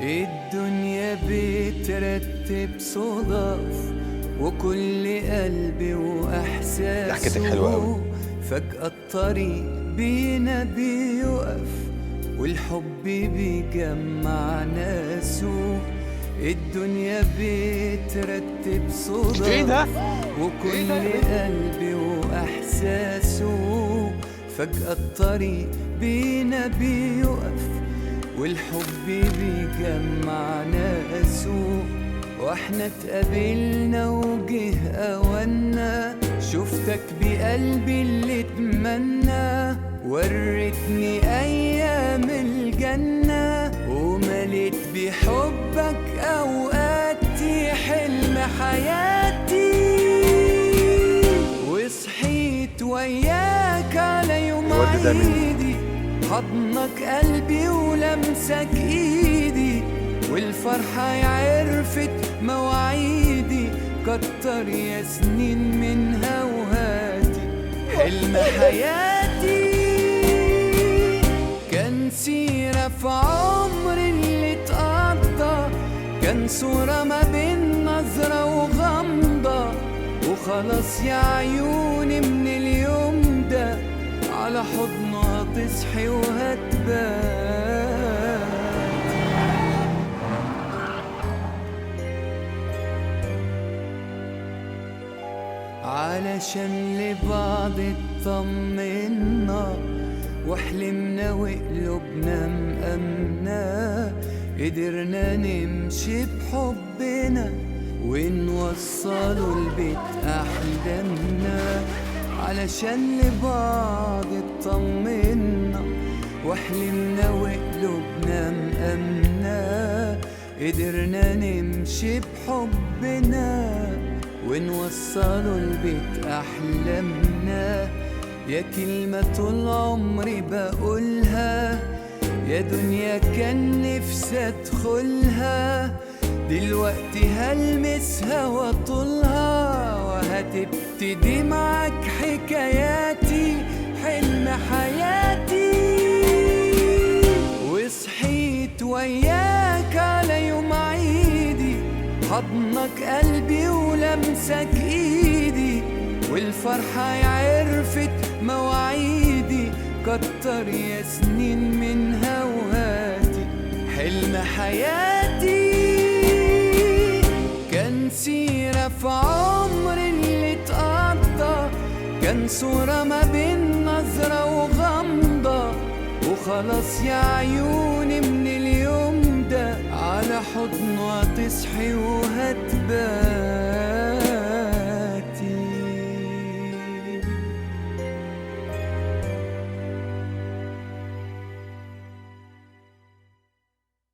الدنيا بترتب صدف وكل قلبي وإحساسه ضحكتك حلوة أوي. فجأة الطريق بينا بيقف والحب بيجمع ناسه الدنيا بترتب صدف إيه ده؟ وكل قلبي وإحساسه فجأة الطريق بينا بيقف والحب بيجمع ناسه واحنا اتقابلنا وجه أولنا شفتك بقلبي اللي اتمنى وريتني أيام الجنة ومليت بحبك أوقاتي حلم حياتي وصحيت وياك على يوم الواد ده مين؟ عيدي حضنك قلبي ولمسك ايدي والفرحة عرفت مواعيدي كتر يا سنين منها وهاتي حلم حياتي كان سيرة في عمري اللي اتقضى كان صورة ما بين نظرة وغمضة وخلاص يا عيوني من اليوم ده على حضنها تصحي وهتبات علشان لبعض اطمنا وحلمنا وقلوبنا مأمنة قدرنا نمشي بحبنا ونوصلوا البيت أحلامنا علشان لبعض اطمنا وحلمنا وقلوبنا مأمنة قدرنا نمشي بحبنا ونوصلوا البيت أحلامنا يا كلمة طول عمري بقولها يا دنيا كان نفسي أدخلها دلوقتي هلمسها واطولها وهتبتدي معاك حكاياتي حلم حياتي وصحيت وياك على يوم عيدي حضنك قلبي ولمسك ايدي والفرحة عرفت مواعيدي كتر يا سنين منها وهاتي حلم حياتي كان سيرة في عمري اللي اتقضى كان صورة ما بين نظرة وغمضة وخلاص يا عيوني من اليوم ده على حضنها تصحي وهتبات